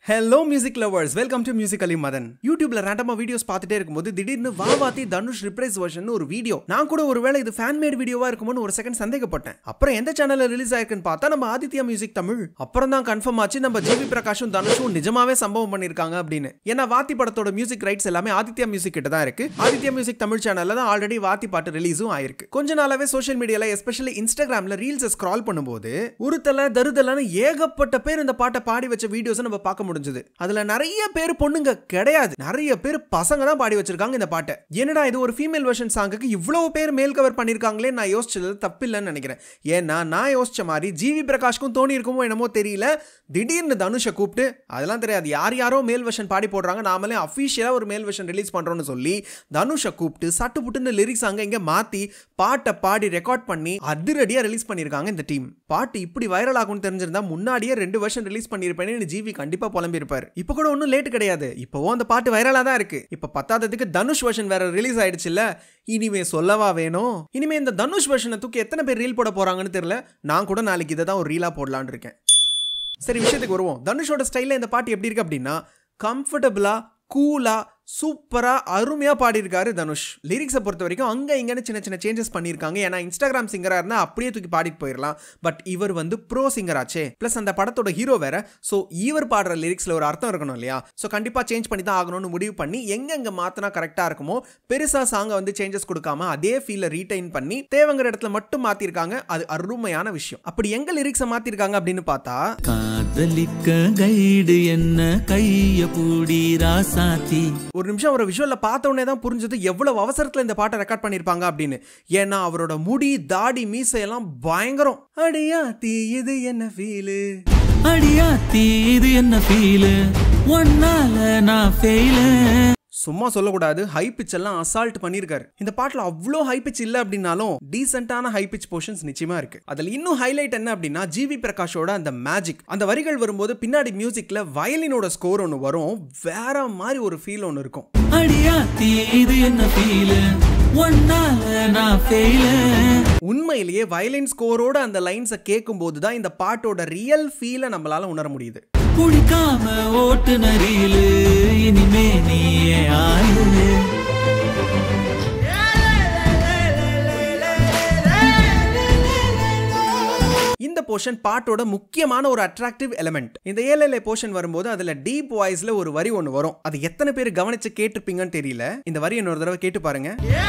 hello music lovers welcome to musically Madan யூடியூப்ல ரேண்டமா videos பார்த்துட்டே இருக்கும்போது திடீர்னு வாவாத்தி தனுஷ் ரிப்ரைஸ் வெர்ஷன் ஒரு வீடியோ நான் கூட ஒருவேளை இது ஃபேன் மேட் வீடியோவா இருக்குமோன்னு ஒரு செகண்ட் சந்தேகப்பட்டேன் அப்புறம் எந்த சேனல்ல ரிலீஸ் ஆயிருக்குன்னு பார்த்தா நம்ம ஆதித்யா மியூசிக் தமிழ் அப்புறம் தான் கன்ஃபார்ம் ஆச்சு நம்ம ஜிவி பிரகாஷும் தனுஷும் நிஜமாவே சம்பவம் பண்ணிருக்காங்க அப்படின்னு ஏன்னா வாத்தி படத்தோட மியூசிக் ரைட்ஸ் எல்லாமே ஆதித்யா மியூசிக் கிட்ட தான் இருக்கு ஆதித்யா மியூசிக் தமிழ் சேனல்ல தான் ஆல்ரெடி வாத்தி பாட்டு ரிலீஸும் ஆயிருக்கு கொஞ்ச நாளாவே சோஷியல் மீடியால எஸ்பெஷலி இன்ஸ்டாகிராம்ல ரீல்ஸ் ஸ்க்ரால் பண்ணும்போது ஒரு தலை தருதலான ஏகப்பட்ட பேர் இந்த பாட்டை பாடி வச்ச வீடியோஸ் நம்ம பார்க்க முடிஞ்சது அதுல நிறைய பேர் பொண்ணுங்க கிடையாது நிறைய பேர் பசங்க தான் பாடி வச்சிருக்காங்க இந்த பாட்டை என்னடா இது ஒரு ஃபீமேல் வெர்ஷன் சாங்குக்கு இவ்வளவு பேர் மேல் கவர் பண்ணிருக்காங்களே நான் யோசிச்சது தப்பில்லைன்னு நினைக்கிறேன் ஏன்னா நான் யோசிச்ச மாதிரி ஜிவி பிரகாஷ்க்கும் தோணி இருக்குமோ என்னமோ தெரியல திடீர்னு தனுஷை கூப்பிட்டு அதெல்லாம் தெரியாது யார் யாரோ மேல் வெர்ஷன் பாடி போடுறாங்க நாமளே அஃபீஷியலாக ஒரு மேல் வெர்ஷன் ரிலீஸ் பண்ணுறோம்னு சொல்லி தனுஷை கூப்பிட்டு சட்டு புட்டுன்னு லிரிக்ஸ் அங்கே இங்கே மாற்றி பாட்டை பாடி ரெக்கார்ட் பண்ணி அதிரடியாக ரிலீஸ் பண்ணியிருக்காங்க இந்த டீம் பாட்டு இப்படி வைரல் ஆகும்னு தெரிஞ்சிருந்தா முன்னாடியே ரெண்டு வருஷம் ரிலீஸ் பண்ணியிருப்பேன்னு ஜிவி கண்டிப்பாக புலம்பியிருப்பார் இப்போ கூட ஒன்றும் லேட் கிடையாது இப்போவும் அந்த பாட்டு வைரலாக தான் இருக்கு இப்போ பத்தாததுக்கு தனுஷ் வெர்ஷன் வேற ரிலீஸ் ஆயிடுச்சுல்ல இனிமே சொல்லவா வேணும் இனிமே இந்த தனுஷ் வெர்ஷனை தூக்கி எத்தனை பேர் ரீல் போட போறாங்கன்னு தெரியல நான் கூட நாளைக்கு இதை தான் ஒரு ரீலா போடலான்னு இருக்கேன் சரி விஷயத்துக்கு வருவோம் தனுஷோட ஸ்டைலில் இந்த பாட்டு எப்படி இருக்கு அப்படின்னா கம்ஃபர்டபுளா கூலா சூப்பரா அருமையா பாடியிருக்காரு தனுஷ் லிரிக்ஸை பொறுத்த வரைக்கும் அங்க இங்கன்னு சின்ன சின்ன சேஞ்சஸ் பண்ணியிருக்காங்க ஏன்னா இன்ஸ்டாகிராம் சிங்கரா இருந்தா அப்படியே தூக்கி பாடிட்டு போயிடலாம் பட் இவர் வந்து ப்ரோ சிங்கர் ஆச்சே பிளஸ் அந்த படத்தோட ஹீரோ வேற ஸோ இவர் பாடுற லிரிக்ஸ்ல ஒரு அர்த்தம் இருக்கணும் இல்லையா ஸோ கண்டிப்பா சேஞ்ச் பண்ணி தான் ஆகணும்னு முடிவு பண்ணி எங்கெங்க மாத்தினா கரெக்டா இருக்குமோ பெருசா சாங்கை வந்து சேஞ்சஸ் கொடுக்காம அதே ஃபீல்ல ரீடைன் பண்ணி தேவைங்கிற இடத்துல மட்டும் மாத்திருக்காங்க அது அருமையான விஷயம் அப்படி எங்க லிரிக்ஸை மாத்திருக்காங்க அப்படின்னு பார்த்தா காதலிக்க கைடு என்ன கைய பூடி ராசாத்தி ஒரு நிமிஷம் அவரை விஷுவல்ல பார்த்த உடனே தான் புரிஞ்சது எவ்வளவு அவசரத்துல இந்த பாட்டை ரெக்கார்ட் பண்ணிருப்பாங்க அப்படின்னு ஏன்னா அவரோட முடி தாடி மீசையெல்லாம் பயங்கரம் அடியா தீ இது என்ன ஃபீலு அடியாத்தி இது என்ன ஃபீலு ஒன்னால நான் ஃபெயிலு சும்மா சொல்லக்கூடாது ஹை பிச் எல்லாம் அசால்ட் பண்ணியிருக்காரு இந்த பாட்டில் அவ்வளோ ஹை பிச் இல்லை அப்படின்னாலும் டீசென்டான ஹை பிச் போர்ஷன்ஸ் நிச்சயமா இருக்கு அதில் இன்னும் ஹைலைட் என்ன அப்படின்னா ஜிவி பிரகாஷோட அந்த மேஜிக் அந்த வரிகள் வரும்போது பின்னாடி மியூசிக்ல வயலினோட ஸ்கோர் ஒன்று வரும் வேற மாதிரி ஒரு ஃபீல் ஒன்று இருக்கும் அடியாத்தி இது என்ன ஃபீலு ஒன்னால நான் ஃபெயிலு உண்மையிலேயே வயலின் ஸ்கோரோட அந்த லைன்ஸை கேட்கும்போது தான் இந்த பாட்டோட ரியல் ஃபீலை நம்மளால உணர முடியுது குடிக்காம ஓட்டுன ரீலு இனிமே நீயே ஆளு இந்த போர்ஷன் பாட்டோட முக்கியமான ஒரு அட்ராக்டிவ் எலிமெண்ட் இந்த ஏஎல்எல்ஏ போர்ஷன் வரும்போது அதுல டீப் வாய்ஸ்ல ஒரு வரி ஒன்று வரும் அது எத்தனை பேர் கவனிச்சு கேட்டிருப்பீங்கன்னு தெரியல இந்த வரி இன்னொரு தடவை கேட்டு பாருங்க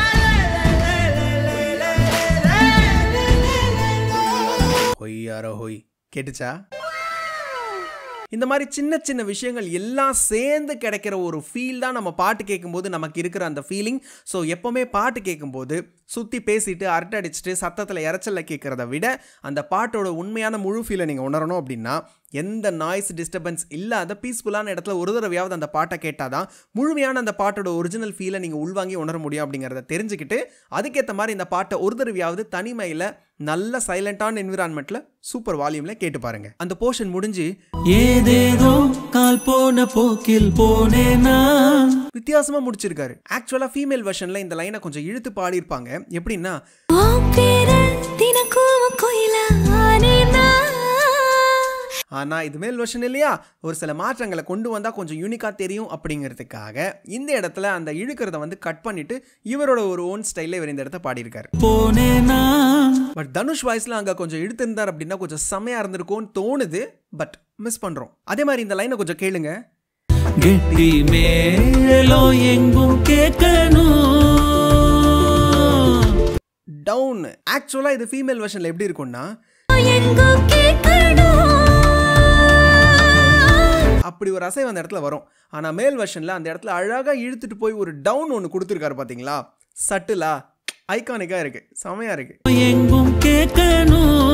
ஹொய்யாரோ ஹொய் கேட்டுச்சா இந்த மாதிரி சின்ன சின்ன விஷயங்கள் எல்லாம் சேர்ந்து கிடைக்கிற ஒரு ஃபீல் தான் நம்ம பாட்டு கேட்கும்போது நமக்கு இருக்கிற அந்த ஃபீலிங் ஸோ எப்போவுமே பாட்டு கேட்கும்போது சுற்றி பேசிட்டு அரட்டை அடிச்சுட்டு சத்தத்தில் இறைச்சல்ல கேட்குறத விட அந்த பாட்டோட உண்மையான முழு ஃபீலை நீங்கள் உணரணும் அப்படின்னா எந்த நாய்ஸ் டிஸ்டர்பன்ஸ் இல்லாத பீஸ்ஃபுல்லான இடத்துல ஒரு தடவையாவது அந்த பாட்டை கேட்டால் தான் முழுமையான அந்த பாட்டோட ஒரிஜினல் ஃபீலை நீங்கள் உள்வாங்கி உணர முடியும் அப்படிங்கிறத தெரிஞ்சுக்கிட்டு அதுக்கேற்ற மாதிரி இந்த பாட்டை ஒரு தடவையாவது தனிமையில் நல்ல சைலண்டான என்விரான்மெண்ட்ல சூப்பர் வால்யூம்ல கேட்டு பாருங்க அந்த போர்ஷன் முடிஞ்சு ஏதேதோ கால் போன போக்கில் போனேனா வித்தியாசமா முடிச்சிருக்காரு ஆக்சுவலா ஃபீமேல் வெர்ஷன்ல இந்த லைனை கொஞ்சம் இழுத்து பாடியிருப்பாங்க எப்படின்னா உன் பேரு தினக்கும் கோயிலா ஆனேனா ஆனா இது மேல் வெர்ஷன் இல்லையா ஒரு சில மாற்றங்களை கொண்டு வந்தா கொஞ்சம் யூனிக்கா தெரியும் அப்படிங்கிறதுக்காக இந்த இடத்துல அந்த இழுக்கிறத வந்து கட் பண்ணிட்டு இவரோட ஒரு ஓன் ஸ்டைல்ல இவர் இந்த இடத்த பாடியிருக்காரு போனேனா பட் தனுஷ் வாய்ஸ்ல அங்க கொஞ்சம் இழுத்திருந்தார் அப்படின்னா கொஞ்சம் செமையா இருந்திருக்கும்னு தோணுது பட் மிஸ் பண்றோம் அதே மாதிரி இந்த லைனை கொஞ்சம் கேளுங்க கெட்டி மேலோ எங்கும் கேட்கணும் டவுன் ஆக்சுவலா இது ஃபீமேல் வெர்ஷன்ல எப்படி இருக்கும்னா எங்கோ கேட்கணும் அப்படி ஒரு அசைவு அந்த இடத்துல வரும் ஆனா மேல் வெர்ஷன்ல அந்த இடத்துல அழகா இழுத்துட்டு போய் ஒரு டவுன் ஒன்று கொடுத்துருக்காரு பாத்தீங்களா சட்டிலா ஐகானிக்கா இருக்கு செமையா இருக்கு எங்கும் கேட்கணும்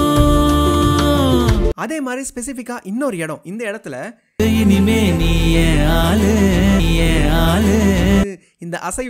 அதே மாதிரி ஸ்பெசிஃபிக்கா இன்னொரு இடம் இந்த இடத்துல இனிமே நீ ஏன் ஆளு நீ ஏன் ஆளு இந்த அசைவு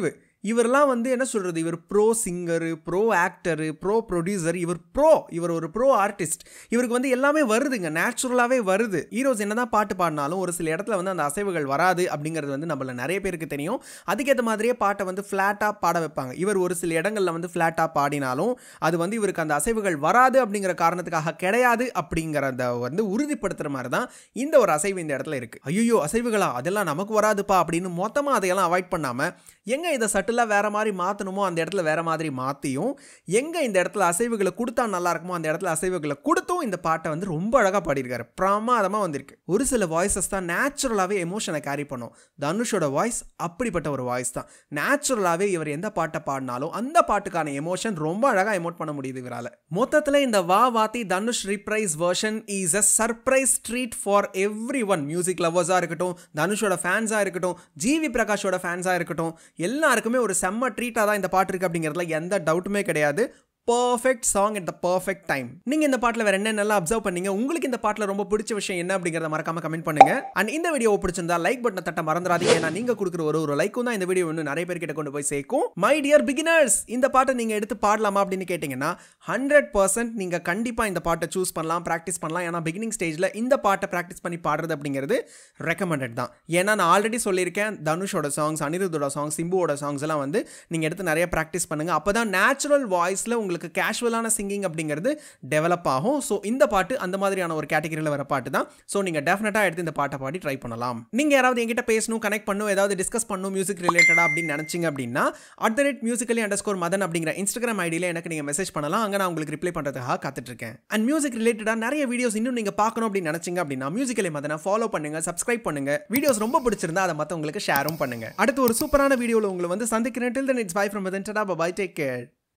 இவரெல்லாம் வந்து என்ன சொல்கிறது இவர் bro singer bro actor bro producer இவர் ப்ரோ இவர் ஒரு ப்ரோ ஆர்டிஸ்ட் இவருக்கு வந்து எல்லாமே வருதுங்க நேச்சுரலாகவே வருது ஹீரோஸ் என்னதான் பாட்டு பாடினாலும் ஒரு சில இடத்துல வந்து அந்த அசைவுகள் வராது அப்படிங்கிறது வந்து நம்மள நிறைய பேருக்கு தெரியும் அதுக்கேற்ற மாதிரியே பாட்டை வந்து ஃப்ளாட்டாக பாட வைப்பாங்க இவர் ஒரு சில இடங்களில் வந்து ஃப்ளாட்டாக பாடினாலும் அது வந்து இவருக்கு அந்த அசைவுகள் வராது அப்படிங்கிற காரணத்துக்காக கிடையாது அப்படிங்கிறத வந்து உறுதிப்படுத்துகிற மாதிரி தான் இந்த ஒரு அசைவு இந்த இடத்துல இருக்குது ஐயோ அசைவுகளா அதெல்லாம் நமக்கு வராதுப்பா அப்படின்னு மொத்தமாக அதையெல்லாம் அவாய்ட் பண்ணாமல் எங்கே இதை சட்டிலாக வேற மாதிரி மாற்றணுமோ அந்த இடத்துல வேற மாதிரி மாற்றியும் எங்கே இந்த இடத்துல அசைவுகளை கொடுத்தா நல்லா இருக்குமோ அந்த இடத்துல அசைவுகளை கொடுத்தும் இந்த பாட்டை வந்து ரொம்ப அழகாக பாடியிருக்காரு பிரமாதமாக வந்திருக்கு ஒரு சில வாய்ஸஸ் தான் நேச்சுரலாகவே எமோஷனை கேரி பண்ணும் தனுஷோட வாய்ஸ் அப்படிப்பட்ட ஒரு வாய்ஸ் தான் நேச்சுரலாகவே இவர் எந்த பாட்டை பாடினாலும் அந்த பாட்டுக்கான எமோஷன் ரொம்ப அழகாக எமோட் பண்ண முடியுது இவரால் மொத்தத்தில் இந்த Vaa Vaathi Dhanush reprise version is a surprise treat for every one music லவர்ஸாக இருக்கட்டும் தனுஷோட ஃபேன்ஸாக இருக்கட்டும் ஜிவி பிரகாஷோட ஃபேன்ஸாக இருக்கட்டும் எல்லாருக்குமே ஒரு செம்ம ட்ரீட்டாக தான் இந்த பாட்டு இருக்குது அப்படிங்கிறதுல எந்த டவுட்டுமே கிடையாது perfect song at the perfect time நீங்க இந்த பாட்டில் வேற என்னென்னலாம் அப்சர்வ் பண்ணீங்க உங்களுக்கு இந்த பாட்டில் ரொம்ப பிடிச்ச விஷயம் என்ன அப்படிங்கிறத மறக்காம கமெண்ட் பண்ணுங்க அண்ட் இந்த வீடியோ பிடிச்சிருந்தா லைக் பட்டனை தட்ட மறந்துடாதீங்க ஏன்னா நீங்க கொடுக்குற ஒரு ஒரு லைக்கும் தான் இந்த வீடியோ இன்னும் நிறைய பேர் கிட்ட கொண்டு போய் சேர்க்கும் மை டியர் பிகினர்ஸ் இந்த பாட்டை நீங்க எடுத்து பாடலாமா அப்படின்னு கேட்டீங்கன்னா ஹண்ட்ரட் பர்சன்ட் நீங்க கண்டிப்பா இந்த பாட்டை சூஸ் பண்ணலாம் ப்ராக்டிஸ் பண்ணலாம் ஏன்னா பிகினிங் ஸ்டேஜ்ல இந்த பாட்டை ப்ராக்டிஸ் பண்ணி பாடுறது அப்படிங்கிறது ரெக்கமெண்டட் தான் ஏன்னா நான் ஆல்ரெடி சொல்லியிருக்கேன் தனுஷோட சாங்ஸ் அனிருத்தோட சாங்ஸ் சிம்புவோட சாங்ஸ் எல்லாம் வந்து நீங்க எடுத்து நிறைய ப்ராக்டிஸ் பண்ணுங்க அப்பதான் நேச்சுரல் வாய்ஸ்ல உங்களுக்கு கேஷுவலான சிங்கிங் அப்படிங்கிறது டெவலப் ஆகும் ஸோ இந்த பாட்டு அந்த மாதிரியான ஒரு கேட்டகரியில் வர பாட்டு தான் ஸோ நீங்கள் டெஃபினட்டாக எடுத்து இந்த பாட்டை பாடி ட்ரை பண்ணலாம் நீங்கள் யாராவது என்கிட்ட பேசணும் கனெக்ட் பண்ணணும் ஏதாவது டிஸ்கஸ் பண்ணணும் மியூசிக் ரிலேட்டடாக அப்படின்னு நினச்சிங்க அப்படின்னா at the rate musically under score Madan அப்படிங்கிற இன்ஸ்டாகிராம் ஐடியில் எனக்கு நீங்கள் மெசேஜ் பண்ணலாம் அங்கே நான் உங்களுக்கு ரிப்ளை பண்ணுறதுக்காக காத்துட்ருக்கேன் அண்ட் மியூசிக் ரிலேட்டடாக நிறைய வீடியோஸ் இன்னும் நீங்கள் பார்க்கணும் அப்படின்னு நினச்சிங்க அப்படின்னா மியூசிக்கலி மதனை ஃபாலோ பண்ணுங்க சப்ஸ்கிரைப் பண்ணுங்க வீடியோஸ் ரொம்ப பிடிச்சிருந்தா அதை மற்றவங்களுக்கு ஷேரும் பண்ணுங்க அடுத்து ஒரு சூப்பரான வீடியோவில் உங்களை வந்து சந்திக்கிறேன் till then it's bye from Madan tata bye take care